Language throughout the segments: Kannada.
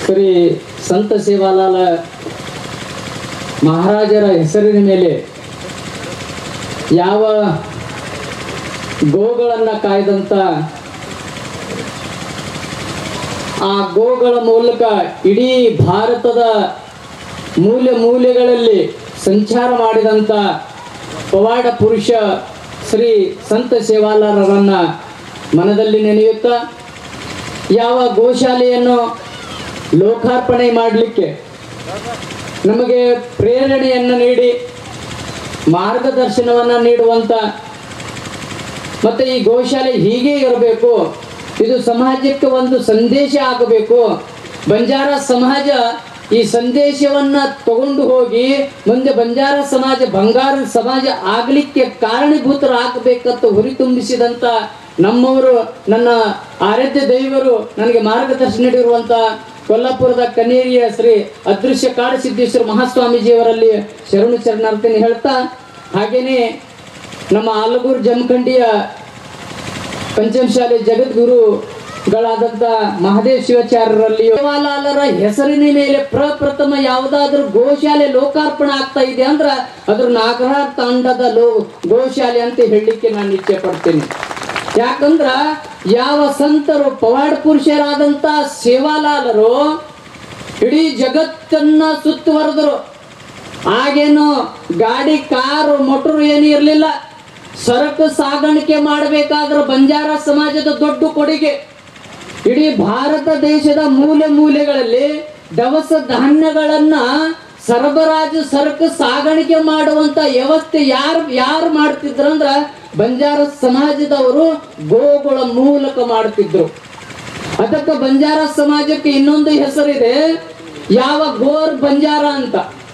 ಶ್ರೀ ಸಂತ ಸೇವಾಲಾಲ ಮಹಾರಾಜರ ಹೆಸರಿನ ಮೇಲೆ ಯಾವ ಗೋಗಳನ್ನು ಕಾಯ್ದಂತ ಆ ಗೋಗಳ ಮೂಲಕ ಇಡೀ ಭಾರತದ ಮೂಲೆ ಮೂಲೆಗಳಲ್ಲಿ ಸಂಚಾರ ಮಾಡಿದಂಥ ಪವಾಡ ಪುರುಷ ಶ್ರೀ ಸಂತ ಸೇವಾಲಾರರನ್ನ ಮನದಲ್ಲಿ ನೆನೆಯುತ್ತಾ ಯಾವ ಗೋಶಾಲೆಯನ್ನು ಲೋಕಾರ್ಪಣೆ ಮಾಡಲಿಕ್ಕೆ ನಮಗೆ ಪ್ರೇರಣೆಯನ್ನು ನೀಡಿ ಮಾರ್ಗದರ್ಶನವನ್ನು ನೀಡುವಂಥ ಮತ್ತು ಈ ಗೋಶಾಲೆ ಹೀಗೆ ಇರಬೇಕು ಇದು ಸಮಾಜಕ್ಕೆ ಒಂದು ಸಂದೇಶ ಆಗಬೇಕು ಬಂಜಾರ ಸಮಾಜ ಈ ಸಂದೇಶವನ್ನ ತಗೊಂಡು ಹೋಗಿ ಮುಂದೆ ಬಂಜಾರ ಸಮಾಜ ಬಂಗಾರ ಸಮಾಜ ಆಗಲಿಕ್ಕೆ ಕಾರಣೀಭೂತರಾಗಬೇಕಂತ ಹುರಿತುಂಬಿಸಿದಂಥ ನಮ್ಮವರು ನನ್ನ ಆರಾಧ್ಯ ದೈವರು ನನಗೆ ಮಾರ್ಗದರ್ಶನ ನೀಡಿರುವಂಥ ಕೊಲ್ಲಾಪುರದ ಕನೇರಿಯ ಶ್ರೀ ಅದೃಶ್ಯ ಕಾಡಸಿದ್ದೇಶ್ವರ ಮಹಾಸ್ವಾಮೀಜಿಯವರಲ್ಲಿ ಶರಣು ಶರಣಾರ್ಥಿನಿ ಹೇಳ್ತಾ ಹಾಗೇನೆ ನಮ್ಮ ಆಲಗೂರು ಜಮಖಂಡಿಯ ಪಂಚಮಶಾಲೆ ಜಗದ್ಗುರುಗಳಾದಂಥ ಮಹದೇವ್ ಶಿವಾಚಾರ್ಯರಲ್ಲಿ ದೇವಾಲಾಲರ ಹೆಸರಿನ ಮೇಲೆ ಪ್ರಪ್ರಥಮ ಯಾವುದಾದ್ರೂ ಗೋಶಾಲೆ ಲೋಕಾರ್ಪಣೆ ಆಗ್ತಾ ಇದೆ ಅಂದ್ರ ಅದ್ರ ನಾಗರ ತಾಂಡದ ಲೋ ಗೋಶಾಲೆ ಅಂತ ಹೇಳಲಿಕ್ಕೆ ನಾನು ಇಚ್ಛೆ ಪಡ್ತೀನಿ ಯಾಕಂದ್ರ ಯಾವ ಸಂತರು ಪವಾಡ ಪುರುಷರಾದಂತ ಸೇವಾಲಾಲರು ಇಡೀ ಜಗತ್ತನ್ನ ಸುತ್ತುವರೆದರು ಆಗೇನು ಗಾಡಿ ಕಾರು ಮೊಟರು ಏನು ಇರಲಿಲ್ಲ ಸರಕು ಸಾಗಾಣಿಕೆ ಮಾಡಬೇಕಾದ್ರೆ ಬಂಜಾರ ಸಮಾಜದ ದೊಡ್ಡ ಕೊಡುಗೆ ಇಡೀ ಭಾರತ ದೇಶದ ಮೂಲೆ ಮೂಲೆಗಳಲ್ಲಿ ದವಸ ಧಾನ್ಯಗಳನ್ನ ಸರಬರಾಜು ಸರಕು ಸಾಗಾಣಿಕೆ ಮಾಡುವಂತ ವ್ಯವಸ್ಥೆ ಯಾರು ಯಾರು ಮಾಡ್ತಿದ್ರಂದ್ರ ಬಂಜಾರ ಸಮಾಜದವರು ಗೋಗಳ ಮೂಲಕ ಮಾಡ್ತಿದ್ರು ಅದಕ್ಕೆ ಬಂಜಾರ ಸಮಾಜಕ್ಕೆ ಇನ್ನೊಂದು ಹೆಸರಿದೆ ಯಾವ ಗೋರ್ ಬಂಜಾರ ಅಂತ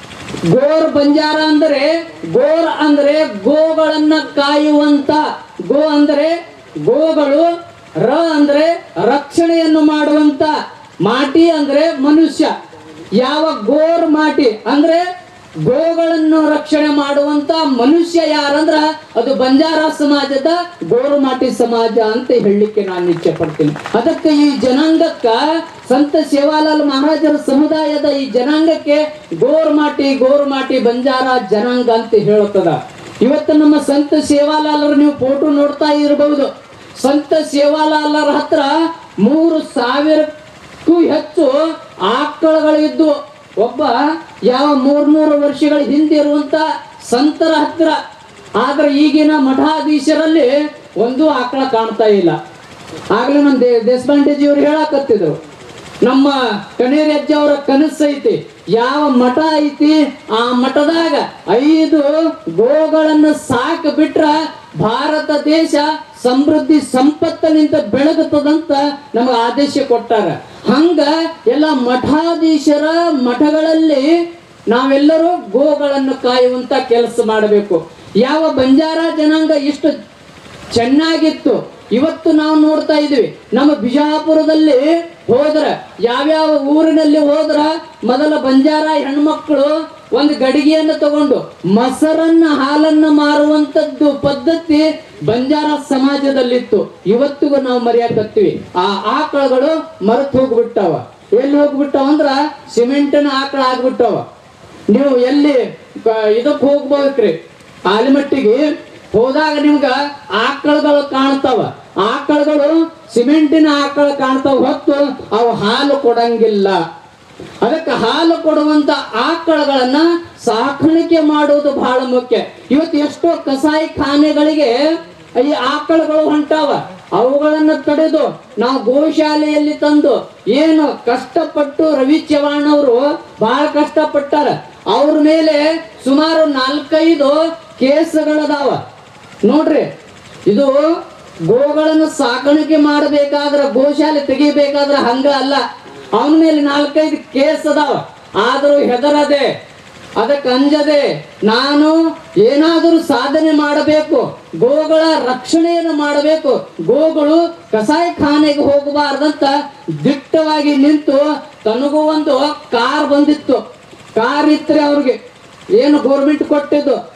ಗೋರ್ ಬಂಜಾರ ಅಂದ್ರೆ ಗೋರ್ ಅಂದ್ರೆ ಗೋಗಳನ್ನ ಕಾಯುವಂತ ಗೋ ಅಂದ್ರೆ ಗೋಗಳು ರ ಅಂದ್ರೆ ರಕ್ಷಣೆಯನ್ನು ಮಾಡುವಂತ ಮಾಟಿ ಅಂದ್ರೆ ಮನುಷ್ಯ ಯಾವ ಗೋರ್ ಮಾಟಿ ಅಂದ್ರೆ ಗೋಗಳನ್ನು ರಕ್ಷಣೆ ಮಾಡುವಂತ ಮನುಷ್ಯ ಯಾರಂದ್ರ ಅದು ಬಂಜಾರ ಸಮಾಜದ ಗೋರುಮಾಟಿ ಸಮಾಜ ಅಂತ ಹೇಳಲಿಕ್ಕೆ ನಾನು ಇಚ್ಛೆ ಪಡ್ತೀನಿ ಅದಕ್ಕೆ ಈ ಜನಾಂಗಕ್ಕ ಸಂತ ಸೇವಾಲಾಲ್ ಮಹಾರಾಜರ ಸಮುದಾಯದ ಈ ಜನಾಂಗಕ್ಕೆ ಗೋರ್ಮಾಟಿ ಗೋರ್ಮಾಟಿ ಬಂಜಾರ ಜನಾಂಗ ಅಂತ ಹೇಳುತ್ತದ ಇವತ್ತು ನಮ್ಮ ಸಂತ ಸೇವಾಲಾಲರು ನೀವು ಫೋಟೋ ನೋಡ್ತಾ ಇರಬಹುದು ಸಂತ ಸೇವಾಲಾಲರ ಹತ್ರ ಮೂರು ಸಾವಿರಕ್ಕೂ ಹೆಚ್ಚು ಆಕಳಗಳಿದ್ದು ಒಬ್ಬ ಯಾವ ಮೂರ್ನೂರು ವರ್ಷಗಳ ಹಿಂದೆ ಇರುವಂತ ಸಂತರ ಹತ್ರ ಆದ್ರೆ ಈಗಿನ ಮಠಾಧೀಶರಲ್ಲಿ ಒಂದು ಆಕಳ ಕಾಣ್ತಾ ಇಲ್ಲ ಆಗ್ಲೇ ನಮ್ಮ ದೇ ದೇಶಪಾಂಡೆಜಿಯವರು ಹೇಳಕತ್ತಿದ್ರು ನಮ್ಮ ಕಣೇರಿ ಅಜ್ಜ ಅವರ ಕನಸೈತಿ ಯಾವ ಮಠ ಐತಿ ಆ ಮಠದಾಗ ಐದು ಗೋಗಳನ್ನು ಸಾಕ ಬಿಟ್ರ ಭಾರತ ದೇಶ ಸಮೃದ್ಧಿ ಸಂಪತ್ತಿನಿಂದ ಬೆಳಗುತ್ತದಂತ ನಮಗೆ ಆದೇಶ ಕೊಟ್ಟಾರ ಹಂಗ ಎಲ್ಲ ಮಠಾಧೀಶರ ಮಠಗಳಲ್ಲಿ ನಾವೆಲ್ಲರೂ ಗೋಗಳನ್ನು ಕಾಯುವಂತ ಕೆಲಸ ಮಾಡಬೇಕು ಯಾವ ಬಂಜಾರ ಜನಾಂಗ ಇಷ್ಟು ಚೆನ್ನಾಗಿತ್ತು ಇವತ್ತು ನಾವು ನೋಡ್ತಾ ಇದೀವಿ ನಮ್ಮ ಬಿಜಾಪುರದಲ್ಲಿ ಹೋದ್ರ ಯಾವ್ಯಾವ ಊರಿನಲ್ಲಿ ಹೋದ್ರ ಮೊದಲ ಬಂಜಾರ ಹೆಣ್ಮಕ್ಳು ಒಂದು ಗಡಿಗೆಯನ್ನು ತಗೊಂಡು ಮೊಸರನ್ನ ಹಾಲನ್ನ ಮಾರುವಂತದ್ದು ಪದ್ಧತಿ ಬಂಜಾರ ಸಮಾಜದಲ್ಲಿತ್ತು ಇವತ್ತಿಗೂ ನಾವು ಮರೆಯಾಕತ್ತೀವಿ ಆ ಆಕಳಗಳು ಮರೆತು ಹೋಗ್ಬಿಟ್ಟಾವ ಎಲ್ಲಿ ಹೋಗ್ಬಿಟ್ಟಾವ ಅಂದ್ರ ಸಿಮೆಂಟಿನ ಆಕಳ ಆಗ್ಬಿಟ್ಟಾವ ನೀವು ಎಲ್ಲಿ ಕ- ಇದಕ್ಕೆ ಹೋಗ್ಬೇಕ್ರಿ ಆಲಿಮಟ್ಟಿಗೆ ಹೋದಾಗ ನಿಮ್ಗ ಆಕಳಗಳು ಕಾಣ್ತಾವ ಆಕಳಗಳು ಸಿಮೆಂಟಿನ ಆಕಳ ಕಾಣ್ತಾವ ಹೊತ್ತು ಅವು ಹಾಲು ಕೊಡಂಗಿಲ್ಲ ಅದಕ್ಕೆ ಹಾಲು ಕೊಡುವಂತ ಆಕಳಗಳನ್ನ ಸಾಕಾಣಿಕೆ ಮಾಡುವುದು ಬಹಳ ಮುಖ್ಯ ಇವತ್ತು ಎಷ್ಟೋ ಕಸಾಯಿ ಖಾನೆಗಳಿಗೆ ಈ ಆಕಳಗಳು ಹೊಂಟಾವ ಅವುಗಳನ್ನ ತಡೆದು ನಾವು ಗೋಶಾಲೆಯಲ್ಲಿ ತಂದು ಏನು ಕಷ್ಟಪಟ್ಟು ರವಿ ಚವಾಣ್ ಅವರು ಬಹಳ ಕಷ್ಟಪಟ್ಟಾರ ಅವ್ರ ಮೇಲೆ ಸುಮಾರು ನಾಲ್ಕೈದು ಕೇಸುಗಳದಾವ ನೋಡ್ರಿ ಇದು ಗೋಗಳನ್ನು ಸಾಕಾಣಿಕೆ ಮಾಡಬೇಕಾದ್ರ ಗೋಶಾಲೆ ತೆಗಿಬೇಕಾದ್ರ ಹಂಗ ಅಲ್ಲ ಅವನ ಮೇಲೆ ನಾಲ್ಕೈದು ಕೇಸ್ ಅದಾವ ಆದರೂ ಹೆದರದೆ ಅದಕ್ಕೆ ಅಂಜದೆ ನಾನು ಏನಾದರೂ ಸಾಧನೆ ಮಾಡಬೇಕು ಗೋಗಳ ರಕ್ಷಣೆಯನ್ನು ಮಾಡಬೇಕು ಗೋಗಳು ಕಸಾಯಿಖಾನೆಗೆ ಹೋಗಬಾರ್ದಂತ ದಿಟ್ಟವಾಗಿ ನಿಂತು ತನಗೂ ಒಂದು ಕಾರ್ ಬಂದಿತ್ತು ಕಾರ್ ಇತ್ರಿ ಅವ್ರಿಗೆ ಏನು ಗೌರ್ಮೆಂಟ್ ಕೊಟ್ಟಿದ್ದು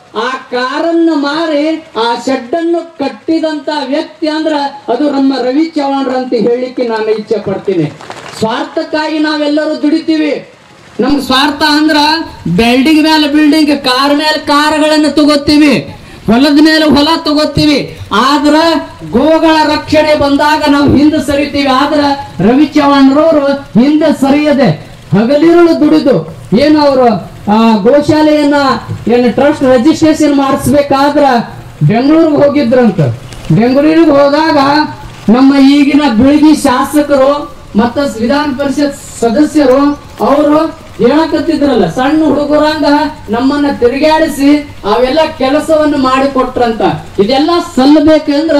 ಆ ಕಾರನ್ನ ಮಾರಿ ಆ ಶೆಡ್ಡನ್ನು ಕಟ್ಟಿದಂತ ವ್ಯಕ್ತಿ ಅಂದ್ರ ಅದು ನಮ್ಮ ರವಿ ಚವ್ಹಾಣ್ರ ಅಂತ ಹೇಳಲಿಕ್ಕೆ ನಾನು ಇಚ್ಛೆ ಪಡ್ತೀನಿ ಸ್ವಾರ್ಥಕ್ಕಾಗಿ ನಾವೆಲ್ಲರೂ ದುಡಿತೀವಿ ನಮ್ಗೆ ಸ್ವಾರ್ಥ ಅಂದ್ರ ಬಿಲ್ಡಿಂಗ್ ಮೇಲೆ ಬಿಲ್ಡಿಂಗ್ ಕಾರ್ ಮೇಲೆ ಕಾರ್ಗಳನ್ನು ತಗೋತೀವಿ ಹೊಲದ ಮೇಲೆ ಹೊಲ ತಗೋತೀವಿ ಆದ್ರ ಗೋಗಳ ರಕ್ಷಣೆ ಬಂದಾಗ ನಾವು ಹಿಂದೆ ಸರಿತೀವಿ ಆದ್ರ ರವಿ ಚವ್ಹಾಣ್ರವರು ಹಿಂದೆ ಸರಿಯದೆ ಹಗಲಿರುಳು ದುಡಿದು ಏನು ಅವರು ಆ ಗೋಶಾಲೆಯನ್ನ ಏನು ಟ್ರಸ್ಟ್ ರಿಜಿಸ್ಟ್ರೇಷನ್ ಮಾಡಿಸ್ಬೇಕಾದ್ರ ಬೆಂಗಳೂರಿಗೆ ಹೋಗಿದ್ರಂತ ಬೆಂಗಳೂರಿಗೆ ಹೋದಾಗ ನಮ್ಮ ಈಗಿನ ಬೆಳಗಿ ಶಾಸಕರು ಮತ್ತ ವಿಧಾನ ಪರಿಷತ್ ಸದಸ್ಯರು ಅವರು ಹೇಳಕತ್ತಿದ್ರಲ್ಲ ಸಣ್ಣ ಹುಡುಗರಂಗ ನಮ್ಮನ್ನ ತಿರುಗಾಡಿಸಿ ಅವೆಲ್ಲ ಕೆಲಸವನ್ನು ಮಾಡಿಕೊಟ್ರಂತ ಇದೆಲ್ಲ ಸಲ್ಲಬೇಕಂದ್ರ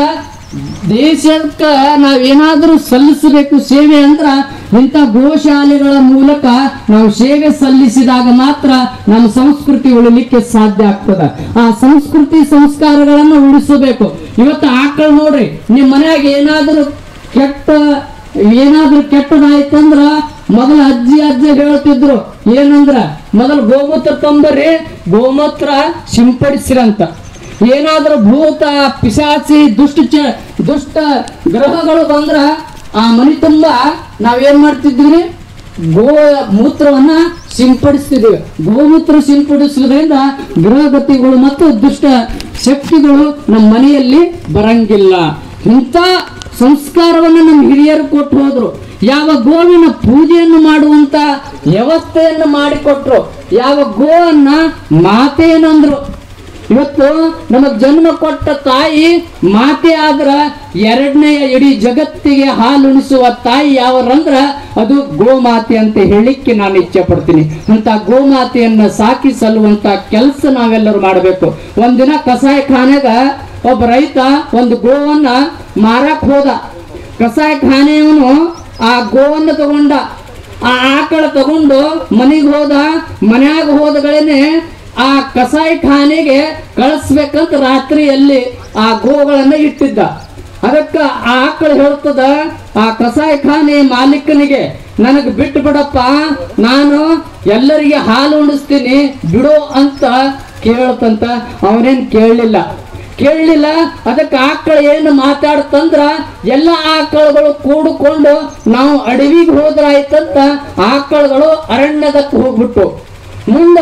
ದೇಶಕ್ಕ ನಾವೇನಾದ್ರೂ ಸಲ್ಲಿಸಬೇಕು ಸೇವೆ ಅಂದ್ರ ಇಂಥ ಗೋಶಾಲೆಗಳ ಮೂಲಕ ನಾವು ಸೇವೆ ಸಲ್ಲಿಸಿದಾಗ ಮಾತ್ರ ನಮ್ಮ ಸಂಸ್ಕೃತಿ ಉಳಿಲಿಕ್ಕೆ ಸಾಧ್ಯ ಆಗ್ತದ ಆ ಸಂಸ್ಕೃತಿ ಸಂಸ್ಕಾರಗಳನ್ನು ಉಳಿಸಬೇಕು ಇವತ್ತು ಆಕಳು ನೋಡ್ರಿ ನಿಮ್ ಮನ್ಯಾಗ ಏನಾದ್ರೂ ಕೆಟ್ಟ ಏನಾದ್ರೂ ಕೆಟ್ಟದಾಯ್ತಂದ್ರ ಮೊದಲ ಅಜ್ಜಿ ಅಜ್ಜ ಹೇಳ್ತಿದ್ರು ಏನಂದ್ರ ಮೊದಲು ಗೋಮೂತ್ರ ತಂಬರಿ ಗೋಮೂತ್ರ ಸಿಂಪಡಿಸಿರಂತ ಏನಾದ್ರೂ ಭೂತ ಪಿಶಾಚಿ ದುಷ್ಟ ಚ- ದುಷ್ಟ ಗ್ರಹಗಳು ಬಂದ್ರ ಆ ಮನಿ ತುಂಬ ನಾವೇನ್ ಮಾಡ್ತಿದ್ವಿ ಗೋ ಮೂತ್ರವನ್ನ ಸಿಂಪಡಿಸ್ತಿದ್ವಿ ಗೋಮೂತ್ರ ಸಿಂಪಡಿಸುವುದರಿಂದ ಗ್ರಹಗತಿಗಳು ಮತ್ತು ದುಷ್ಟ ಶಕ್ತಿಗಳು ನಮ್ಮ ಮನೆಯಲ್ಲಿ ಬರಂಗಿಲ್ಲ ಇಂಥ ಸಂಸ್ಕಾರವನ್ನು ನಮ್ಮ ಹಿರಿಯರು ಕೊಟ್ಟು ಹೋದ್ರು ಯಾವ ಗೋವಿನ ಪೂಜೆಯನ್ನು ಮಾಡುವಂತ ವ್ಯವಸ್ಥೆಯನ್ನು ಮಾಡಿಕೊಟ್ರು ಯಾವ ಗೋವನ್ನ ಮಾತೇನಂದ್ರು ಇವತ್ತು ನಮಗ್ ಜನ್ಮ ಕೊಟ್ಟ ತಾಯಿ ಮಾತೆ ಆದ್ರ ಎರಡನೆಯ ಇಡೀ ಜಗತ್ತಿಗೆ ಹಾಲುಣಿಸುವ ತಾಯಿ ಯಾವರಂದ್ರ ಅದು ಗೋಮಾತೆ ಅಂತ ಹೇಳಿಕ್ಕೆ ನಾನು ಇಚ್ಛೆ ಪಡ್ತೀನಿ ಅಂತ ಗೋಮಾತೆಯನ್ನ ಸಾಕಿ ಸಲ್ಲುವಂತ ಕೆಲಸ ನಾವೆಲ್ಲರೂ ಮಾಡಬೇಕು ಒಂದಿನ ಕಸಾಯ ಖಾನೆಗ ಒಬ್ಬ ರೈತ ಒಂದು ಗೋವನ್ನ ಮಾರಕ್ ಹೋದ ಕಸಾಯ ಖಾನೆಯವನು ಆ ಗೋವನ್ನು ತಗೊಂಡ ಆ ಆಕಳ ತಗೊಂಡು ಮನೆಗೆ ಹೋದ ಮನ್ಯಾಗ ಹೋದಗಳೇನೆ ಆ ಕಸಾಯಿ ಖಾನೆಗೆ ಕಳಿಸ್ಬೇಕಂತ ರಾತ್ರಿಯಲ್ಲಿ ಆ ಗೋಗಳನ್ನ ಇಟ್ಟಿದ್ದ ಅದಕ್ಕ ಆ ಆಕಳು ಹೇಳ್ತದ ಆ ಕಸಾಯಿ ಖಾನೆ ಮಾಲೀಕನಿಗೆ ನನಗೆ ಬಿಟ್ಟು ಬಿಡಪ್ಪ ನಾನು ಎಲ್ಲರಿಗೆ ಹಾಲು ಉಣಿಸ್ತೀನಿ ಬಿಡು ಅಂತ ಕೇಳ್ತಂತ ಅವನೇನ್ ಕೇಳಲಿಲ್ಲ ಕೇಳಲಿಲ್ಲ ಅದಕ್ಕೆ ಆಕಳ ಏನು ಮಾತಾಡ್ತಂದ್ರ ಎಲ್ಲ ಆಕಳುಗಳು ಕೂಡಿಕೊಂಡು ನಾವು ಅಡವಿಗೆ ಹೋದ್ರಾಯ್ತಂತ ಆಕಳುಗಳು ಅರಣ್ಯದಕ್ಕೆ ಹೋಗ್ಬಿಟ್ಟು ಮುಂದ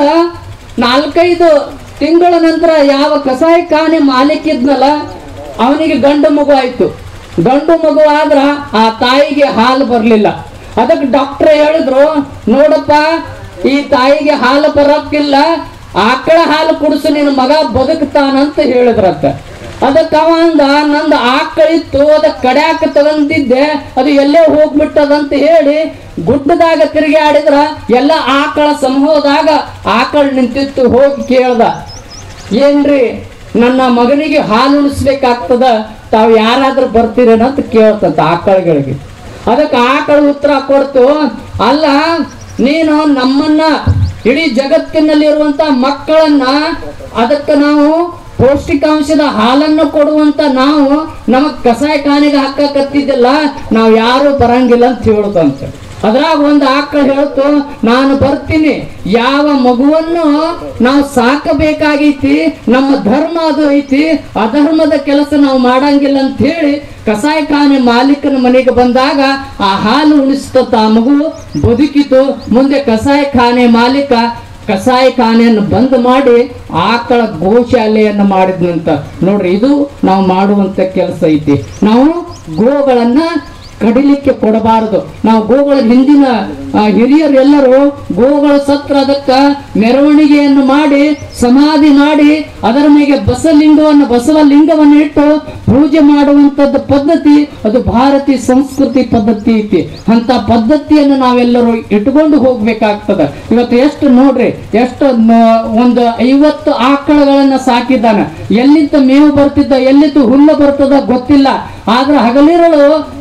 ನಾಲ್ಕೈದು ತಿಂಗಳ ನಂತರ ಯಾವ ಕಸಾಯಿ ಖಾನೆ ಮಾಲೀಕಿದ್ನಲ್ಲ ಅವನಿಗೆ ಗಂಡು ಮಗು ಆಯ್ತು ಗಂಡು ಮಗು ಆದ್ರ ಆ ತಾಯಿಗೆ ಹಾಲು ಬರ್ಲಿಲ್ಲ ಅದಕ್ಕೆ ಡಾಕ್ಟರ್ ಹೇಳಿದ್ರು ನೋಡಪ್ಪ ಈ ತಾಯಿಗೆ ಹಾಲು ಬರೋಕ್ಕಿಲ್ಲ ಆಕಳ ಹಾಲು ಕುಡಿಸು ನಿನ್ನ ಮಗ ಬದುಕ್ತಾನಂತ ಹೇಳಿದ್ರಂತ ಅದಕ್ಕ ಅವ ಅಂದ ನಂದು ಆಕಳಿತ್ತು ಅದ ಕಡ್ಯಾಕ ತಗಂತಿದ್ದೆ ಅದು ಎಲ್ಲೇ ಹೋಗ್ಬಿಟ್ಟದಂತ ಹೇಳಿ ಗುಡ್ಡದಾಗ ತಿರುಗಾಡಿದ್ರ ಎಲ್ಲ ಆಕಳ ಸಮೂಹದಾಗ ಆಕಳ ನಿಂತಿತ್ತು ಹೋಗಿ ಕೇಳ್ದ ಏನ್ರಿ ನನ್ನ ಮಗನಿಗೆ ಹಾಲು ಉಣಿಸ್ಬೇಕಾಗ್ತದ ತಾವು ಯಾರಾದ್ರೂ ಬರ್ತೀರೇನಂತ ಕೇಳ್ತಂತ ಆಕಳಗಳಿಗೆ ಅದಕ್ಕೆ ಆಕಳ ಉತ್ತರ ಕೊಡ್ತು ಅಲ್ಲ ನೀನು ನಮ್ಮನ್ನ ಇಡೀ ಜಗತ್ತಿನಲ್ಲಿರುವಂತ ಮಕ್ಕಳನ್ನ ಅದಕ್ಕೆ ನಾವು ಪೌಷ್ಟಿಕಾಂಶದ ಹಾಲನ್ನು ಕೊಡುವಂತ ನಾವು ನಮಗ್ ಕಸಾಯ ಖಾನೆಗೆ ಹಾಕಕತ್ತಿದ್ದಿಲ್ಲ ನಾವು ಯಾರು ಬರಂಗಿಲ್ಲ ಅಂತ ಹೇಳುದಂತೆ ಅದ್ರಾಗ ಒಂದು ಆಕಳ ಹೇಳ್ತು ನಾನು ಬರ್ತೀನಿ ಯಾವ ಮಗುವನ್ನು ನಾವು ಸಾಕಬೇಕಾಗೈತಿ ನಮ್ಮ ಧರ್ಮ ಅದು ಐತಿ ಅಧರ್ಮದ ಕೆಲಸ ನಾವು ಮಾಡಂಗಿಲ್ಲ ಅಂತ ಹೇಳಿ ಕಸಾಯ ಖಾನೆ ಮಾಲೀಕನ ಮನೆಗೆ ಬಂದಾಗ ಆ ಹಾಲು ಉಣಿಸ್ತಂತ ಆ ಮಗು ಬದುಕಿತು ಮುಂದೆ ಕಸಾಯ ಖಾನೆ ಮಾಲೀಕ ಕಸಾಯ ಖಾನೆಯನ್ನು ಬಂದ್ ಮಾಡಿ ಆಕಳ ಗೋಶಾಲೆಯನ್ನು ಮಾಡಿದ್ನಂತ ನೋಡ್ರಿ ಇದು ನಾವು ಮಾಡುವಂತ ಕೆಲಸ ಐತಿ ನಾವು ಗೋಗಳನ್ನ ಕಡಿಲಿಕ್ಕೆ ಕೊಡಬಾರದು ನಾವು ಗೋಗಳ ಹಿಂದಿನ ಆ, ಹಿರಿಯರು ಎಲ್ಲರೂ ಗೋಗಳ ಸತ್ರ ಅದಕ್ಕ ಮೆರವಣಿಗೆಯನ್ನು ಮಾಡಿ ಸಮಾಧಿ ಮಾಡಿ ಅದರ ಮೇಲೆ ಬಸಲಿಂಗವನ್ನು ಬಸವ ಲಿಂಗವನ್ನು ಇಟ್ಟು ಪೂಜೆ ಮಾಡುವಂತದ್ದು ಪದ್ಧತಿ ಅದು ಭಾರತೀಯ ಸಂಸ್ಕೃತಿ ಪದ್ಧತಿ ಐತಿ ಅಂತ ಪದ್ಧತಿಯನ್ನು ನಾವೆಲ್ಲರೂ ಇಟ್ಕೊಂಡು ಹೋಗ್ಬೇಕಾಗ್ತದ ಇವತ್ತು ಎಷ್ಟು ನೋಡ್ರಿ ಎಷ್ಟು ನ- ಒಂದು ಐವತ್ತು ಆಕಳಗಳನ್ನ ಸಾಕಿದ್ದಾನ ಎಲ್ಲಿಂದ ಮೇವು ಬರ್ತಿದ್ದ ಎಲ್ಲಿಂದ ಹುಲ್ಲು ಬರ್ತದ ಗೊತ್ತಿಲ್ಲ ಆದ್ರೆ ಹಗಲಿರಳು ದುಡಿದು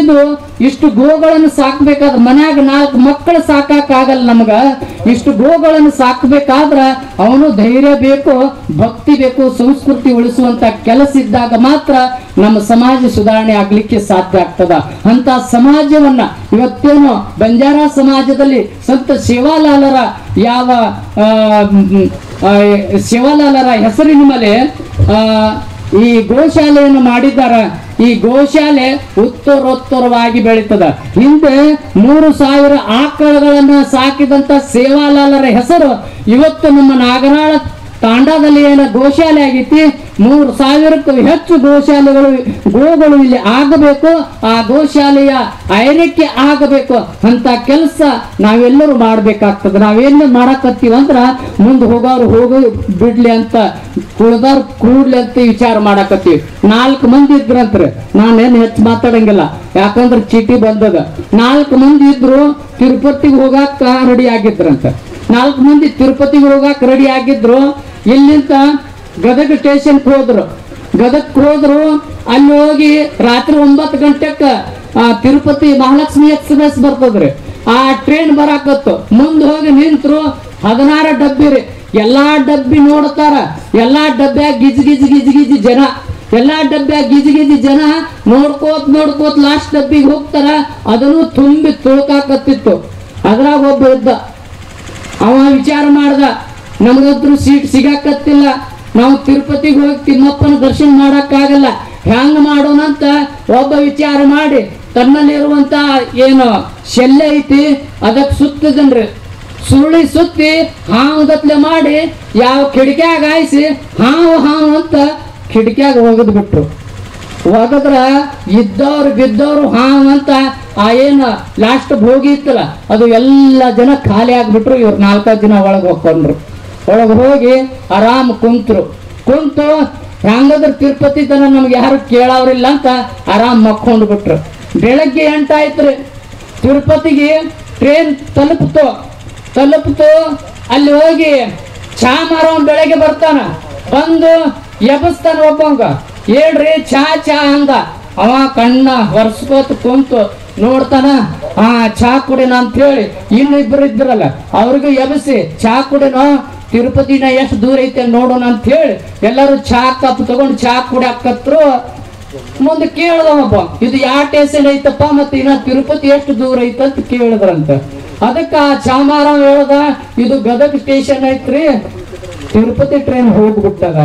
ದುಡಿದು ಇಷ್ಟು ಗೋಗಳನ್ನು ಸಾಕ್ಬೇಕಾದ್ರೆ ಮನ್ಯಾಗ ನಾಲ್ಕು ಮಕ್ಕಳು ಸಾಕಾಗಲ್ಲ ನಮಗ ಇಷ್ಟು ಗೋಗಳನ್ನು ಸಾಕ್ಬೇಕಾದ್ರ ಅವನು ಧೈರ್ಯ ಬೇಕು ಭಕ್ತಿ ಬೇಕು ಸಂಸ್ಕೃತಿ ಉಳಿಸುವಂತ ಕೆಲಸ ಇದ್ದಾಗ ಮಾತ್ರ ನಮ್ಮ ಸಮಾಜ ಸುಧಾರಣೆ ಆಗ್ಲಿಕ್ಕೆ ಸಾಧ್ಯ ಆಗ್ತದ ಅಂತ ಸಮಾಜವನ್ನ ಇವತ್ತೇನು ಬಂಜಾರ ಸಮಾಜದಲ್ಲಿ ಸಂತ ಶಿವಾಲಾಲರ ಯಾವ ಆ, ಮ್, ಆ, ಶಿವಾಲಾಲರ ಹೆಸರಿನ ಮೇಲೆ ಆ, ಈ ಗೋಶಾಲೆಯನ್ನು ಮಾಡಿದ್ದಾರ ಈ ಗೋಶಾಲೆ ಉತ್ತರೋತ್ತರವಾಗಿ ಬೆಳೀತದ ಹಿಂದೆ ಮೂರು ಸಾವಿರ ಆಕಳಗಳನ್ನ ಸಾಕಿದಂತ ಸೇವಾಲಾಲರ ಹೆಸರು ಇವತ್ತು ನಮ್ಮ ನಾಗರಾಳ ತಾಂಡಾದಲ್ಲಿ ಏನ ಗೋಶಾಲೆ ಆಗೈತಿ ಮೂರು ಸಾವಿರಕ್ಕೂ ಹೆಚ್ಚು ಗೋಶಾಲೆಗಳು ಗೋಗಳು ಇಲ್ಲಿ ಆಗಬೇಕು ಆ ಗೋಶಾಲೆಯ ಐರಕ್ಕೆ ಆಗಬೇಕು ಅಂತ ಕೆಲಸ ನಾವೆಲ್ಲರೂ ಮಾಡ್ಬೇಕಾಗ್ತದೆ ನಾವೇನು ಮಾಡಕತ್ತೀವಿ ಅಂದ್ರ ಮುಂದೆ ಹೋಗೋರು ಹೋಗಿ ಬಿಡ್ಲಿ ಅಂತ ಕುಳ್ದಾರ್ ಕೂಡ್ಲಿ ಅಂತ ವಿಚಾರ ಮಾಡಕತ್ತೀವಿ ನಾಲ್ಕು ಮಂದಿ ಇದ್ರಂತ್ರಿ ನಾನೇನು ಹೆಚ್ಚು ಮಾತಾಡಂಗಿಲ್ಲ ಯಾಕಂದ್ರೆ ಚೀಟಿ ಬಂದದ ನಾಲ್ಕು ಮಂದಿ ಇದ್ರು ತಿರುಪತಿಗೆ ಹೋಗಾಕ ರೆಡಿ ಆಗಿದ್ರಂತ ನಾಲ್ಕು ಮಂದಿ ತಿರುಪತಿಗೆ ಹೋಗಾಕ ರೆಡಿ ಆಗಿದ್ರು ಇಲ್ಲಿಂದ ಗದಗ ಸ್ಟೇಷನ್ಗೆ ಹೋದ್ರು ಗದಗ್ ಹೋದ್ರು ಅಲ್ಲಿ ಹೋಗಿ ರಾತ್ರಿ ಒಂಬತ್ತು ಗಂಟೆಕ್ಕ ಆ, ತಿರುಪತಿ ಮಹಾಲಕ್ಷ್ಮಿ ಎಕ್ಸ್ಪ್ರೆಸ್ ಬರ್ತದ್ರಿ ಆ ಟ್ರೈನ್ ಬರಾಕತ್ತು ಮುಂದೆ ಹೋಗಿ ನಿಂತ್ರು ಹದಿನಾರು ಡಬ್ಬಿ ರೀ ಎಲ್ಲಾ ಡಬ್ಬಿ ನೋಡ್ತಾರ ಎಲ್ಲಾ ಡಬ್ಬ್ಯಾಗ ಗಿಜ್ ಗಿಜ್ ಗಿಜ್ ಗಿಜ್ ಜನ ಎಲ್ಲಾ ಡಬ್ಬ್ಯಾಗ ಗಿಜ್ ಗಿಜ್ ಜನ ನೋಡ್ಕೋತ್ ನೋಡ್ಕೋತ್ ಲಾಸ್ಟ್ ಡಬ್ಬಿಗೆ ಹೋಗ್ತಾರ ಅದನ್ನು ತುಂಬಿ ತುಳ್ಕಾಕತ್ತಿತ್ತು ಅದ್ರಾಗ ಒಬ್ಬ ಇದ್ದ ಅವ ವಿಚಾರ ಮಾಡ್ದ ನಮಗಂತೂ ಸೀಟ್ ಸಿಗಾಕತ್ತಿಲ್ಲ ನಾವು ತಿರುಪತಿಗೆ ಹೋಗಿ ತಿಮ್ಮಪ್ಪನ ದರ್ಶನ ಮಾಡಕ್ಕಾಗಲ್ಲ ಹೆಂಗ್ ಮಾಡೋಣಂತ ಒಬ್ಬ ವಿಚಾರ ಮಾಡಿ ತನ್ನಲ್ಲಿರುವಂತ ಏನು ಶೆಲ್ಲೆ ಐತಿ ಅದಕ್ಕೆ ಸುತ್ತದನ್ರಿ ಸುರುಳಿ ಸುತ್ತಿ ಹಾವುಗತ್ಲೆ ಮಾಡಿ ಯಾವ ಕಿಡಿಕ್ಯಾಗ ಹಾಯಿಸಿ ಹಾವು ಹಾವು ಅಂತ ಕಿಡಿಕ್ಯಾಗ ಒಗದ್ ಬಿಟ್ರು ಒಗದ್ರ ಇದ್ದವ್ರು ಬಿದ್ದವ್ರು ಹಾವ್ ಅಂತ ಆ ಏನು ಲಾಸ್ಟ್ ಭೋಗಿ ಇತ್ತಲ್ಲ ಅದು ಎಲ್ಲ ಜನ ಖಾಲಿ ಆಗ್ಬಿಟ್ರು ಇವ್ರು ನಾಲ್ಕೈದು ಜನ ಒಳಗೆ ಹೋಗ್ಕೊಂಡ್ರು ಒಳಗೆ ಹೋಗಿ ಆರಾಮ್ ಕುಂತ್ರು ಕುಂತು ಹೆಂಗದ್ರ ತಿರುಪತಿ ತನ ನಮ್ಗೆ ಯಾರು ಕೇಳವ್ರಿಲ್ಲ ಅಂತ ಆರಾಮ್ ಮಕ್ಕೊಂಡು ಬಿಟ್ರು ಬೆಳಗ್ಗೆ ಎಂಟಾಯ್ತ್ರಿ ತಿರುಪತಿಗೆ ಟ್ರೈನ್ ತಲುಪ್ತು ತಲುಪ್ತು ಅಲ್ಲಿ ಹೋಗಿ ಚಾ ಮಾರೋನ್ ಬೆಳಗ್ಗೆ ಬರ್ತಾನ ಬಂದು ಎಬಸ್ತಾನ ಒಬ್ಬಂಗ ಹೇಳ್ರಿ ಚಾ ಚಾ ಅಂದ ಅವ ಕಣ್ಣ ಹೊರ್ಸ್ಕೋತ ಕುಂತು ನೋಡ್ತಾನ ಆ ಚಾ ಕುಡಿನ ಅಂತ ಹೇಳಿ ಇನ್ನಿಬ್ರು ಇದ್ರಲ್ಲ ಅವ್ರಿಗೂ ಎಬಸಿ ಚಾ ಕುಡಿನೋ ತಿರುಪತಿನ ಎಷ್ಟು ದೂರ ಐತೆ ನೋಡೋಣ ಅಂತ ಹೇಳಿ ಎಲ್ಲರೂ ಚಾ ಕಪ್ ತಗೊಂಡು ಚಾ ಕುಡಿಯಾಕತ್ರು ಮುಂದೆ ಕೇಳ್ದವಪ್ಪ ಇದು ಯಾವ ಸ್ಟೇಷನ್ ಐತಪ್ಪ ಮತ್ತೆ ಇನ್ನ ತಿರುಪತಿ ಎಷ್ಟು ದೂರ ಐತೆ ಅಂತ ಕೇಳಿದ್ರಂತ ಅದಕ್ಕ ಆ ಚಾಮಾರ ಹೇಳ್ದ ಇದು ಗದಗ ಸ್ಟೇಷನ್ ಐತ್ರಿ ತಿರುಪತಿ ಟ್ರೈನ್ ಹೋಗ್ಬಿಟ್ಟದ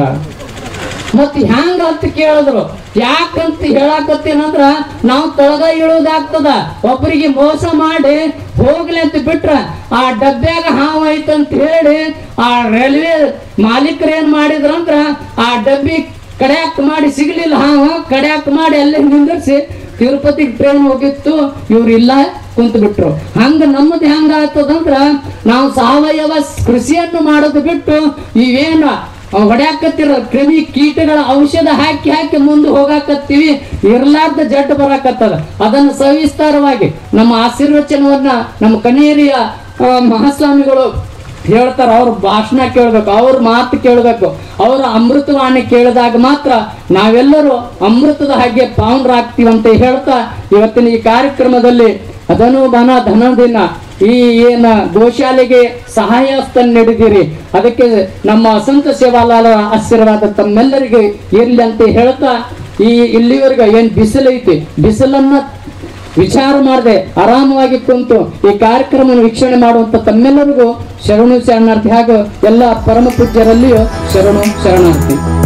ಮತ್ ಹ್ಯಾಂಗ ಅಂತ ಕೇಳಿದ್ರು ಯಾಕಂತ ಹೇಳಾಕತ್ತೀನಂದ್ರ ನಾವು ತೊಳಗ ಇಳುವುದಾಗ್ತದ ಒಬ್ಬರಿಗೆ ಮೋಸ ಮಾಡಿ ಹೋಗ್ಲಿ ಅಂತ ಬಿಟ್ರ ಆ ಡಬ್ಬ್ಯಾಗ ಹಾವು ಐತಂತ ಹೇಳಿ ಆ ರೈಲ್ವೆ ಮಾಲೀಕರು ಏನ್ ಮಾಡಿದ್ರಂದ್ರ ಆ ಡಬ್ಬಿ ಕಡ್ಯಾಕ್ ಮಾಡಿ ಸಿಗ್ಲಿಲ್ಲ ಹಾವು ಕಡ್ಯಾಕ್ ಮಾಡಿ ಅಲ್ಲೇ ನಿಂದಿರ್ಸಿ ತಿರುಪತಿ ಟ್ರೈನ್ ಹೋಗಿತ್ತು ಇವ್ರು ಇಲ್ಲ ಕುಂತು ಬಿಟ್ರು ಹಂಗ ನಮ್ಮದು ಹೆಂಗ ಆಗ್ತದಂದ್ರ ನಾವು ಸಾವಯವ ಕೃಷಿಯನ್ನು ಮಾಡೋದು ಬಿಟ್ಟು ಇವೇನು ಹೊಡ್ಯಾಕತ್ತಿರೋ ಕ್ರಿಮಿ ಕೀಟಗಳ ಔಷಧ ಹಾಕಿ ಹಾಕಿ ಮುಂದೆ ಹೋಗಾಕತ್ತೀವಿ ಇರ್ಲಾರ್ದ ಜಡ್ಡು ಬರಾಕತ್ತದ ಅದನ್ನು ಸವಿಸ್ತಾರವಾಗಿ ನಮ್ಮ ಆಶೀರ್ವಚನವನ್ನ ನಮ್ಮ ಕನೇರಿಯ ಆ, ಮಹಾಸ್ವಾಮಿಗಳು ಹೇಳ್ತಾರ ಅವ್ರ ಭಾಷಣ ಕೇಳ್ಬೇಕು ಅವ್ರ ಮಾತು ಕೇಳ್ಬೇಕು ಅವರ ಅಮೃತವಾಣಿ ಕೇಳಿದಾಗ ಮಾತ್ರ ನಾವೆಲ್ಲರೂ ಅಮೃತದ ಹಾಗೆ ಪಾವನರಾಗ್ತೀವಿ ಅಂತ ಹೇಳ್ತಾ ಇವತ್ತಿನ ಈ ಕಾರ್ಯಕ್ರಮದಲ್ಲಿ ಅದನು ಬನ ಧನದಿನ ಈ ಏನ ಗೋಶಾಲೆಗೆ ಸಹಾಯ ಹಸ್ತ ನೀಡಿದ್ದೀರಿ ಅದಕ್ಕೆ ನಮ್ಮ ಸಂತ ಸೇವಾಲಾಲ ಆಶೀರ್ವಾದ ತಮ್ಮೆಲ್ಲರಿಗೆ ಇರ್ಲಿ ಅಂತ ಹೇಳ್ತಾ ಈ ಇಲ್ಲಿವರೆಗೆ ಏನ್ ಬಿಸಿಲೈತಿ ಬಿಸಿಲನ್ನ ವಿಚಾರ ಮಾಡದೆ ಆರಾಮವಾಗಿ ಕುಂತು ಈ ಕಾರ್ಯಕ್ರಮ ವೀಕ್ಷಣೆ ಮಾಡುವಂತ ತಮ್ಮೆಲ್ಲರಿಗೂ ಶರಣು ಶರಣಾರ್ಥಿ ಹಾಗೂ ಎಲ್ಲ ಪರಮ ಪೂಜ್ಯರಲ್ಲಿಯೂ ಶರಣು ಶರಣಾರ್ಥಿ